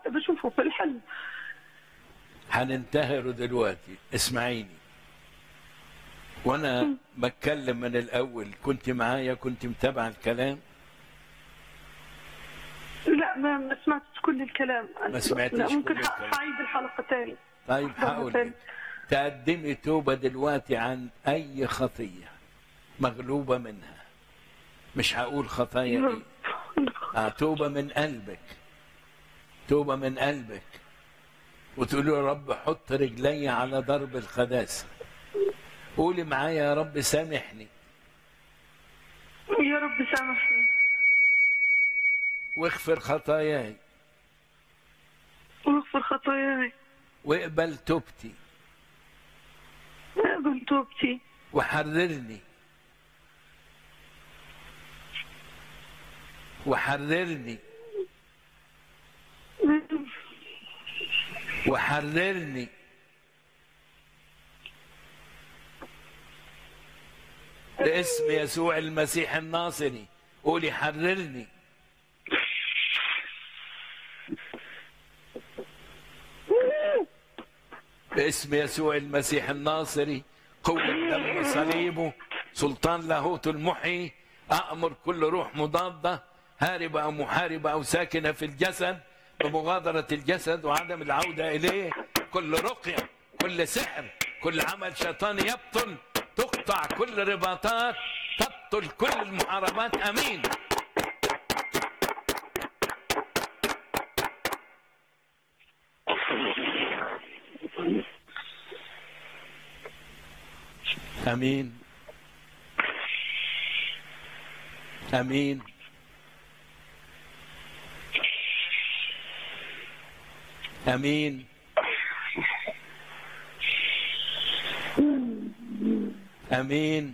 بشوفه في الحلم هننتهره دلوقتي اسمعيني وانا بتكلم من الاول كنت معايا كنت متابعه الكلام لا ما ما سمعتش كل الكلام ما سمعتيش لا ممكن كل ح- الكلام. حعيد الحلقة تاني طيب مرة هقول تانية. لك تقدمي توبه دلوقتي عن اي خطيه مغلوبه منها مش هقول خطايا ايه آه توبه من قلبك توبه من قلبك وتقولي يا رب حط رجلي على ضرب القداسه قولي معايا يا رب سامحني يا رب سامحني واغفر خطاياي واغفر خطاياي واقبل توبتي اقبل توبتي وحررني وحررني وحررني باسم يسوع المسيح الناصري قولي حررني باسم يسوع المسيح الناصري قوة دم صليبه سلطان لاهوت المحيي أأمر كل روح مضادة هاربة أو محاربة أو ساكنة في الجسد بمغادرة الجسد وعدم العودة إليه كل رقية كل سحر كل عمل شيطاني يبطل تقطع كل رباطات تبطل كل المحاربات أمين امين امين امين امين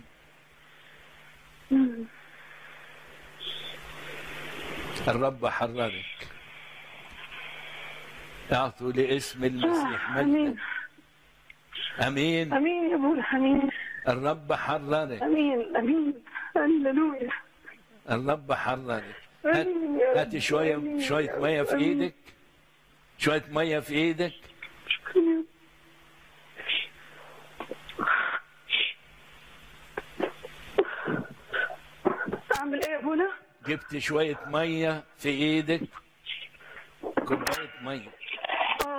الرب حررك اعطوا لاسم المسيح امين مجدا امين امين يا ابونا امين الرب حررك امين امين هللويا الرب حررك هات آمين يا رب. هاتي شوية آمين يا شوية رب. مية في آمين. إيدك شوية مية في إيدك اعمل ايه يا ابونا؟ جبت شوية مية في إيدك كوباية مية